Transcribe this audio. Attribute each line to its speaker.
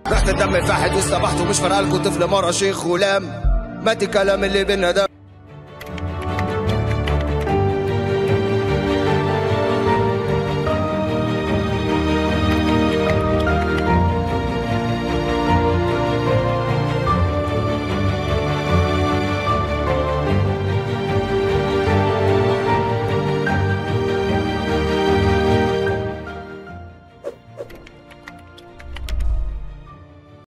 Speaker 1: رحت الدم فاحت واستبحت ومش فارقه لكم طفل مرة شيخ غلام مات الكلام اللي بينا ده